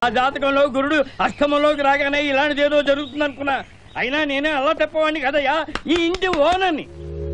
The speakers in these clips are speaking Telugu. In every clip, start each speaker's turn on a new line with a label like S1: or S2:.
S1: జాతకంలో గురుడు అష్టమంలోకి రాగానే ఇలాంటిది ఏదో జరుగుతుంది అనుకున్నా అయినా నేనే అలా తెప్పవాడిని కదయ్యా ఈ ఇంటి ఓనర్ని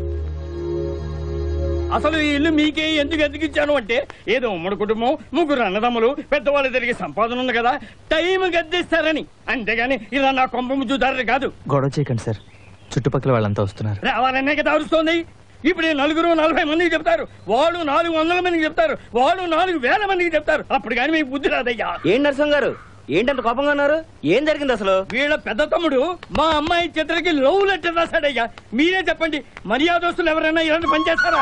S1: అసలు ఈ ఇల్లు మీకే ఎందుకు ఎందుకు ఇచ్చాను అంటే ఏదో ఉమ్మడి కుటుంబం ముగ్గురు అన్నదమ్ములు పెద్దవాళ్ళు తిరిగి సంపాదన ఉంది కదా టైం గద్దిస్తారని అంతేగాని ఇలా నా కొంప ముచ్చుతారని కాదు
S2: గొడవ చేయకండి సార్ చుట్టుపక్కల వాళ్ళంతా వస్తున్నారు
S1: రావాలనే కదా అరుస్తోంది ఇప్పుడు ఈ నలుగురు నలభై మందికి చెప్తారు వాళ్ళు నాలుగు వందల మందికి చెప్తారు వాళ్ళు నాలుగు వేల మందికి చెప్తారు అప్పుడు కానీ మీకు బుద్ధి రాదయ్యా
S3: ఏం నరసం గారు ఏంటంత కోపంగా ఉన్నారు ఏం జరిగింది అసలు
S1: వీళ్ళ పెద్ద తమ్ముడు మా అమ్మాయి చిత్రకి లవ్ లెటర్ రాశాడయ్యా మీరే చెప్పండి మర్యాదస్తులు ఎవరైనా ఇలాంటి పని చేస్తారా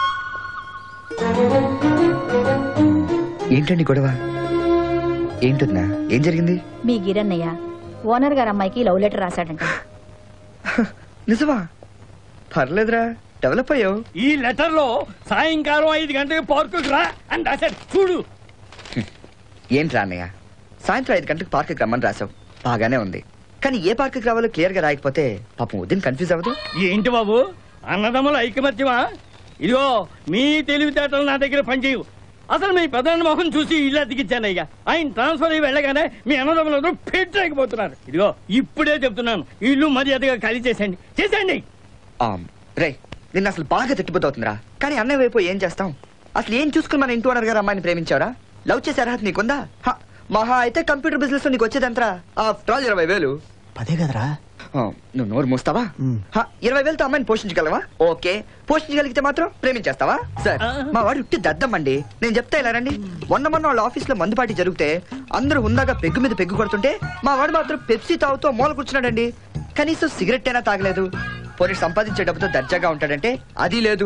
S4: ఏంటండి గొడవ ఏంటన్నా ఏం జరిగింది
S5: మీ గిరన్నయ్య ఓనర్ గారు అమ్మాయికి లవ్ లెటర్ రాశాడంట
S4: నిజమా పర్లేదురా డెవలప్ అయ్యావు
S1: ఈ లెటర్ లో సాయంకాలం ఐదు గంటలకు పార్కుకి రా అని రాశాడు చూడు
S4: ఏంట్రా అన్నయ్య సాయంత్రం ఐదు గంటలకు పార్క్కి రమ్మని రాసావు బాగానే ఉంది కానీ ఏ పార్క్కి రావాలో క్లియర్ గా రాయకపోతే పాపం ఉదయం కన్ఫ్యూజ్ అవ్వదు
S1: ఏంటి బాబు అన్నదమ్ముల ఐకమత్యమా ఇదిగో మీ తెలివితేటలు నా దగ్గర పనిచేయవు అసలు మీ పెద్దన్న మొహం చూసి ఇల్లు అతికిచ్చానయ్యా ఆయన ట్రాన్స్ఫర్ అయ్యి వెళ్ళగానే మీ అన్నదమ్ములందరూ పెట్టలేకపోతున్నారు ఇదిగో ఇప్పుడే చెప్తున్నాను ఈ ఇల్లు మర్యాదగా ఖాళీ చేసేయండి చేసేయండి
S4: ఆమ్, రే నిన్న అసలు బాగా తిట్టిపోతుందిరా కానీ అన్నయ్య వైపు ఏం చేస్తాం అసలు ఏం చూసుకుని మన ఇంటి ఓనర్ గారు అమ్మాయిని ప్రేమించావరా లవ్ చేసే అర్హత నీకుందా హ, మహా అయితే కంప్యూటర్ బిజినెస్ లో నీకు వచ్చేదంతరా ఆఫ్టర్ ఆల్ ఇరవై వేలు
S2: పదే కదరా
S4: ఆ, నువ్వు నోరు మూస్తావా
S2: మ్.
S4: హ, ఇరవై వేలతో అమ్మాయిని పోషించగలవా ఓకే పోషించగలిగితే మాత్రం ప్రేమించేస్తావా సార్ మా వాడు ఉట్టి దద్దమ్మండి నేను చెప్తా ఇలా రండి మొన్న మొన్న వాళ్ళ ఆఫీస్ లో మందు పార్టీ జరిగితే అందరూ ఉందాగా పెగ్గు మీద పెగ్గు కొడుతుంటే మా వాడు మాత్రం పెప్సీ తాగుతూ మూల కూర్చున్నాడండి కనీసం సిగరెట్ అయినా తాగలేదు పోనీ సంపాదించే డబ్బుతో దర్జాగా ఉంటాడంటే అది లేదు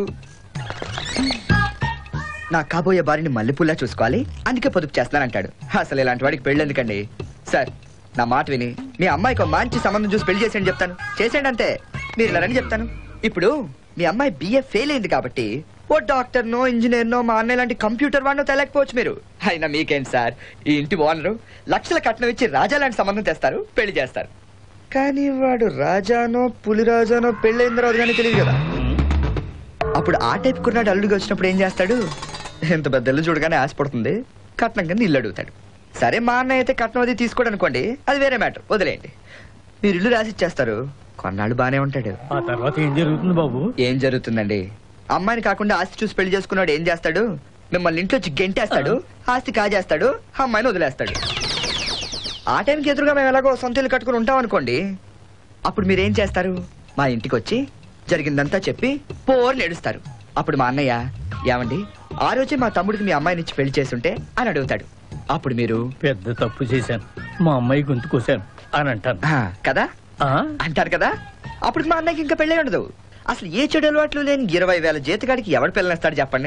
S4: నా కాబోయే భార్యని మల్లెపూలా చూసుకోవాలి అందుకే పొదుపు చేస్తానంటాడు అసలు ఇలాంటి వాడికి పెళ్ళి ఎందుకండి సార్ నా మాట విని మీ అమ్మాయికి ఒక మంచి సంబంధం చూసి పెళ్లి చేసేయండి చెప్తాను చేసేయండి అంతే మీరు ఇలా రండి చెప్తాను ఇప్పుడు మీ అమ్మాయి బిఏ ఫెయిల్ అయింది కాబట్టి ఓ డాక్టర్ నో ఇంజనీర్ నో మా అన్నయ్య లాంటి కంప్యూటర్ వాడినో తెలియకపోవచ్చు మీరు అయినా మీకేంటి సార్ ఈ ఇంటి ఓనరు లక్షల కట్నం ఇచ్చి రాజా లాంటి సంబంధం తెస్తారు పెళ్లి చేస్తారు కానీ వాడు రాజానో పులిరాజానో పెళ్ళైన తర్వాత కానీ తెలియదు కదా అప్పుడు ఆ టైప్ కుర్రాడు అల్లుడికి వచ్చినప్పుడు ఏం చేస్తాడు ఎంత పెద్ద ఇల్లు చూడగానే ఆశపడుతుంది కట్నం కింద ఇల్లు అడుగుతాడు సరే మా అన్నయ్య అయితే కట్నం అది తీసుకోడు అనుకోండి అది వేరే మ్యాటర్ వదిలేయండి మీరు ఇల్లు రాసి ఇచ్చేస్తారు కొన్నాళ్ళు బానే ఉంటాడు
S1: ఆ తర్వాత ఏం జరుగుతుంది బాబు
S4: ఏం జరుగుతుందండి అమ్మాయిని కాకుండా ఆస్తి చూసి పెళ్లి చేసుకున్నాడు ఏం చేస్తాడు మిమ్మల్ని ఇంట్లో వచ్చి గెంటేస్తాడు ఆస్తి కాజేస్తాడు అమ్మాయిని వదిలేస్తాడు ఆ టైంకి ఎదురుగా మేము ఎలాగో సొంత ఇల్లు కట్టుకుని ఉంటాం అనుకోండి అప్పుడు మీరేం చేస్తారు మా ఇంటికి వచ్చి జరిగిందంతా చెప్పి పోర్ నేడుస్తారు అప్పుడు మా అన్నయ్య ఏమండి ఆ రోజే మా తమ్ముడికి మీ అమ్మాయిని ఇచ్చి పెళ్లి చేసుంటే అని అడుగుతాడు అప్పుడు మీరు
S1: పెద్ద తప్పు చేశాను మా అమ్మాయి గొంతు కోసాను అని అంటాను
S4: "ఆ, కదా
S1: ఆ?
S4: అంటారు కదా అప్పుడు మా అన్నయ్యకి ఇంకా పెళ్ళే ఉండదు అసలు ఏ చెడు అలవాట్లు లేని ఇరవై వేల జీతగాడికి ఎవడు పిల్లనిస్తాడు చెప్పండి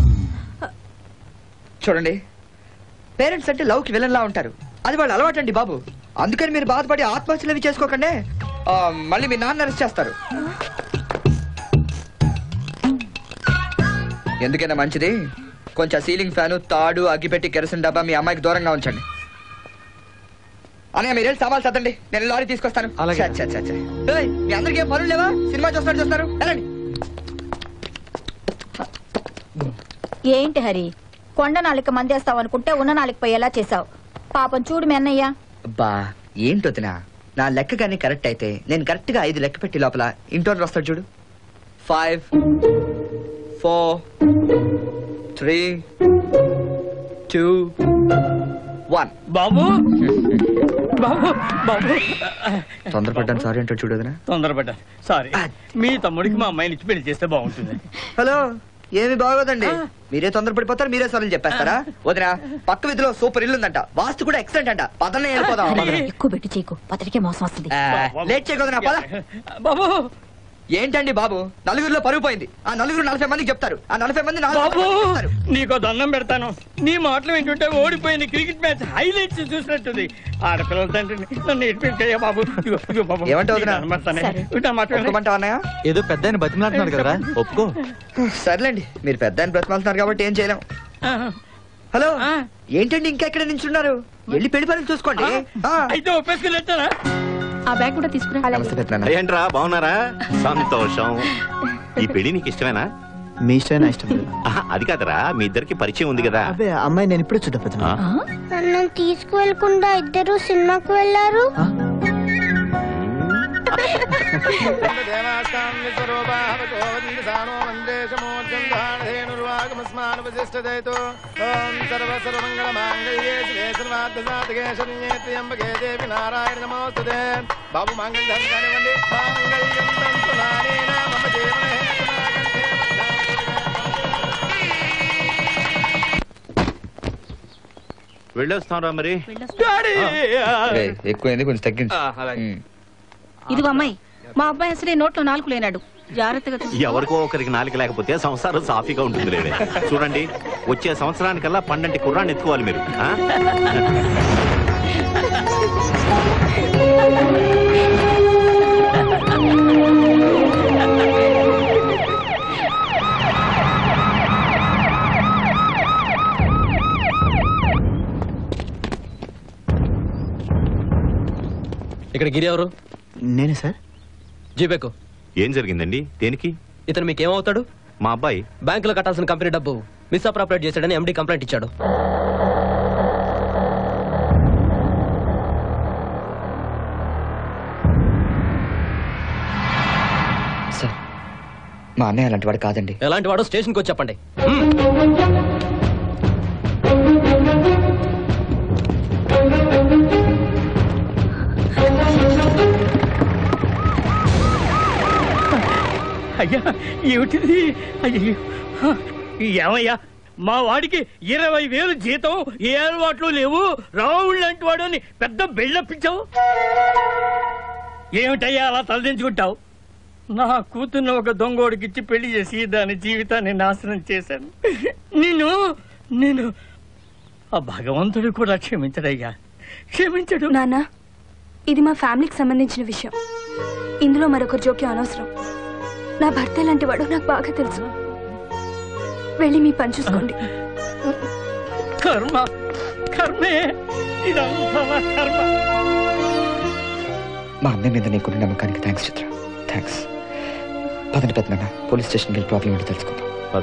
S4: చూడండి పేరెంట్స్ అంటే లవ్కి విలన్లా ఉంటారు అది వాళ్ళు అలవాటు అండి బాబు అందుకని మీరు బాధపడి ఆత్మహత్యలు అవి చేసుకోకండి ఆ, మళ్ళీ మీ నాన్న అరెస్ట్ చేస్తారు ఎందుకైనా మంచిది కొంచెం సీలింగ్ ఫ్యాను తాడు అగ్గిపెట్టి కెరసిన్ డబ్బా మీ అమ్మాయికి దూరంగా ఉంచండి అనగా మీరు వెళ్ళి సామాన్లు సర్దండి నేను లారీ తీసుకొస్తాను
S2: అలాగే.
S4: ఛ, ఛ, ఛ, ఛ. ఏయ్, మీ అందరికీ ఏం పనులు లేవా సినిమా చూస్తున్నారు చూస్తారు వెళ్ళండి
S5: ఏంటి హరి కొండ నాలుక మందేస్తావు అనుకుంటే ఉన్న నాలుగు పోయేలా చేసావు పాపం చూడు మీ అన్నయ్య
S4: అబ్బా ఏంటొదినా నా లెక్క కానీ కరెక్ట్ అయితే నేను కరెక్ట్ గా ఐదు లెక్క పెట్టి లోపల ఇంటోర్ వస్తాడు చూడు five four three two one
S1: బాబు బాబు బాబు
S4: తొందరపడ్డాను సారీ అంటాడు చూడు వదినా
S1: తొందరపడ్డా సారీ మీ తమ్ముడికి మా అమ్మాయిని ఇచ్చి పెళ్లి చేస్తే బాగుంటుంది
S4: హలో ఏమి బాగోదండి మీరే తొందరపడిపోతారు మీరే సార్లు చెప్పేస్తారా వదినా పక్క వీధిలో సూపర్ ఇల్లు ఉందంట వాస్తు కూడా ఎక్సలెంట్ అంట పదనే వెళ్ళిపోదాం
S5: హరి, ఎక్కువ పెట్టి చేయకు పత్రికే మోసం వస్తుంది
S4: ఆ, లేట్ చేయకూడదు పద
S1: బాబు
S4: ఏంటండి బాబు నలుగురిలో పరుగు పోయింది ఆ నలుగురు నలభై మందికి చెప్తారు ఆ నలభై మంది నాలుగు
S1: బాబు
S4: మందికి చెప్తారు.
S1: నీకో దండం పెడతాను నీ మాటలు వింటుంటే ఓడిపోయిన క్రికెట్ మ్యాచ్ హైలైట్స్ చూసినట్టుంది ఆడపిల్లల తండ్రిని నన్ను ఏడిపించయ్యా బాబు ఇదిగో, ఇదిగో బాబు
S4: ఏమంటావు వదినా?
S1: నీకు నమస్తానే.
S5: సరే.
S1: ఇటు నా మాట వినండి.
S4: ఒప్పుకోమంటావా అన్నయ్య
S2: ఏదో పెద్ద ఆయన బతిమలాడుతున్నాడు కదరా ఒప్పుకో
S4: సర్లేండి మీరు పెద్ద ఆయన బ్రతమాలుతున్నారు కాబట్టి ఏం చేయలేం
S1: ఆ,
S4: హలో
S1: ఆ.
S4: ఏంటండి ఇంకా ఎక్కడ నించున్నారు వెళ్ళి పెళ్లి పనులు చూసుకోండి ఆ.
S1: అయితే ఒప్పేసుకున్నట్టనా
S5: ఆ బ్యాగ్ కూడా తీసుకురా
S4: నమస్తే పెద్దనాన్న.
S6: ఏంట్రా బాగున్నారా సంతోషం ఈ పెళ్లి నీకు ఇష్టమేనా మీ ఇష్టమే నా ఇష్టం లేదు
S7: ఆహా, అది కాదురా మీ ఇద్దరికి పరిచయం ఉంది కదా
S6: అబ్బే ఆ అమ్మాయి నేను ఇప్పుడే చూద్దాం పెద్దనా
S7: ఆ?
S8: నన్ను తీసుకువెళ్ళకుండా ఇద్దరు సినిమాకి వెళ్ళారు
S1: బాబు మాంగళ్యం కానివ్వండి మాంగళ్యం తంతు నానేన మమ జీవన
S7: వెళ్ళొస్తాంరా మరి
S4: రేయ్, ఎక్కువైంది కొంచెం తగ్గించు ఉమ్.
S9: ఇదిగో అమ్మాయి మా అబ్బాయి అసలే నోట్లో నాలుగు లేనాడు జాగ్రత్తగా చూసుకో.
S7: ఎవరికో ఒకరికి నాలుక లేకపోతే సంసారం సాఫీగా ఉంటుంది లేవే చూడండి వచ్చే సంవత్సరానికల్లా పన్నెండు కుర్రాన్ని ఎత్తుకోవాలి మీరు ఆ?
S10: ఇక్కడ గిరి ఎవరు
S6: నేనే సార్
S10: జీపేకు
S7: ఏం జరిగిందండి దేనికి
S10: ఇతను మీకేమవుతాడు
S7: మా అబ్బాయి
S10: బ్యాంకులో కట్టాల్సిన కంపెనీ డబ్బు మిస్అప్రాపరేట్ చేశాడని ఎండి కంప్లైంట్ ఇచ్చాడు
S4: సార్ మా అన్నయ్య అలాంటి వాడు కాదండి
S10: ఎలాంటి వాడో స్టేషన్కి వచ్చి చెప్పండి
S1: అయ్యా ఏమిటిది అయ్యో ఏమయ్యా మా వాడికి ఇరవై వేలు జీతం ఏ అలవాట్లు లేవు రావుడు లాంటి వాడు అని పెద్ద బిల్డప్పించావు ఏమిటయ్యా అలా తలదించుకుంటావు నా కూతుర్ని ఒక దొంగోడికిచ్చి పెళ్లి చేసి దాని జీవితాన్ని నాశనం చేశాను నిన్ను నేను ఆ భగవంతుడు కూడా క్షమించడయ్యా క్షమించడు
S8: నాన్న ఇది మా ఫ్యామిలీకి సంబంధించిన విషయం ఇందులో మరొకరి జోక్యం అనవసరం నా భర్త లాంటి వాడు నాకు బాగా తెలుసు వెళ్ళి మీ పని చూసుకోండి
S1: కర్మ కర్మే ఇదంతా నా కర్మ
S4: మా అన్నయ్య మీద నీకున్న నమ్మకానికి థ్యాంక్స్ చిత్ర థ్యాంక్స్ పదండి పెద్దనాన్న పోలీస్ స్టేషన్కి వెళ్ళి ప్రాబ్లం ఏంటో తెలుసుకుందాం
S7: పద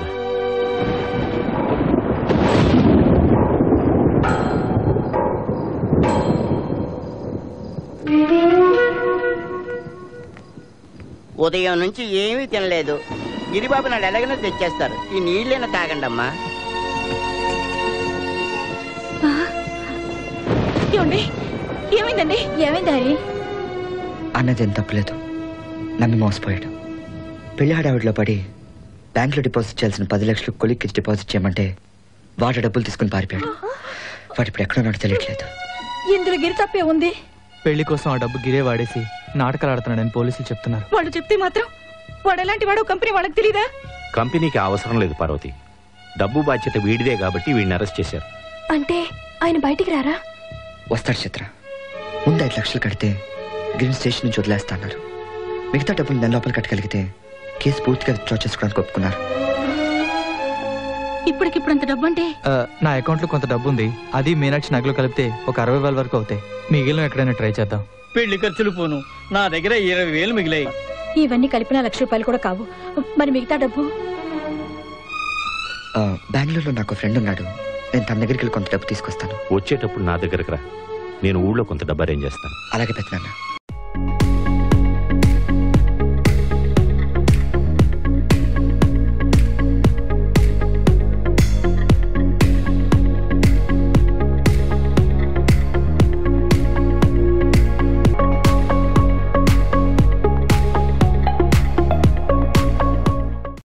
S3: ఉదయం నుంచి ఏమీ తినలేదు గిరిబాబు నాడు ఎలాగైనా తెచ్చేస్తారు ఈ నీళ్ళైనా తాగండి అమ్మా
S9: ఏమండి ఏమైందండి
S5: ఏమైంది హరి
S4: అన్నది ఏం తప్పలేదు నమ్మి మోసపోయాడు పెళ్లి హడావిడిలో పడి బ్యాంకులో డిపాజిట్ చేయాల్సిన పది లక్షలు కొలిక్కి డిపాజిట్ చేయమంటే వాడు డబ్బులు తీసుకుని పారిపోయాడు వాడు ఇప్పుడు ఎక్కడ ఉన్నాడో తెలియట్లేదు
S5: ఇందులో గిరి తప్పే ఉంది
S2: పెళ్లి కోసం ఆ డబ్బు గిరే వాడేసి నాటకాలు ఆడుతున్నాడని పోలీసులు చెప్తున్నారు
S9: వాళ్ళు చెప్తే మాత్రం వాడు ఎలాంటి వాడో కంపెనీ వాళ్ళకి తెలీదా
S7: కంపెనీకి అవసరం లేదు పార్వతి డబ్బు బాధ్యత వీడిదే కాబట్టి వీడిని అరెస్ట్ చేశారు
S8: అంటే ఆయన బయటికి రారా
S4: వస్తాడు చిత్ర ముందు ఐదు లక్షలు కడితే గ్రీన్ స్టేషన్ నుంచి వదిలేస్తా అన్నారు మిగతా డబ్బులు నెల లోపల కట్టగలిగితే కేసు పూర్తిగా విత్డ్రా చేసుకోవడానికి ఒప్పుకున్నారు
S9: ఇప్పటికిప్పుడు అంత డబ్బు అంటే
S2: ఆ, నా అకౌంట్లో కొంత డబ్బు ఉంది అది మీనాక్షి నగలు కలిపితే ఒక అరవై వేల వరకు అవుతాయి మిగిలిన ఎక్కడైనా ట్రై చేద్దాం
S1: పెళ్లి ఖర్చులు పోను నా దగ్గర ఇరవై వేలు మిగిలాయి
S5: ఇవన్నీ కలిపిన లక్ష రూపాయలు కూడా కావు మరి మిగతా డబ్బు
S4: ఆ, బెంగళూరులో నాకు ఫ్రెండ్ ఉన్నాడు నేను తన దగ్గరికి వెళ్ళి కొంత డబ్బు తీసుకొస్తాను
S7: వచ్చేటప్పుడు నా దగ్గరకు రా నేను ఊళ్ళో కొంత డబ్బు అరేంజ్ చేస్తాను
S4: అలాగే పెద్దనాన్న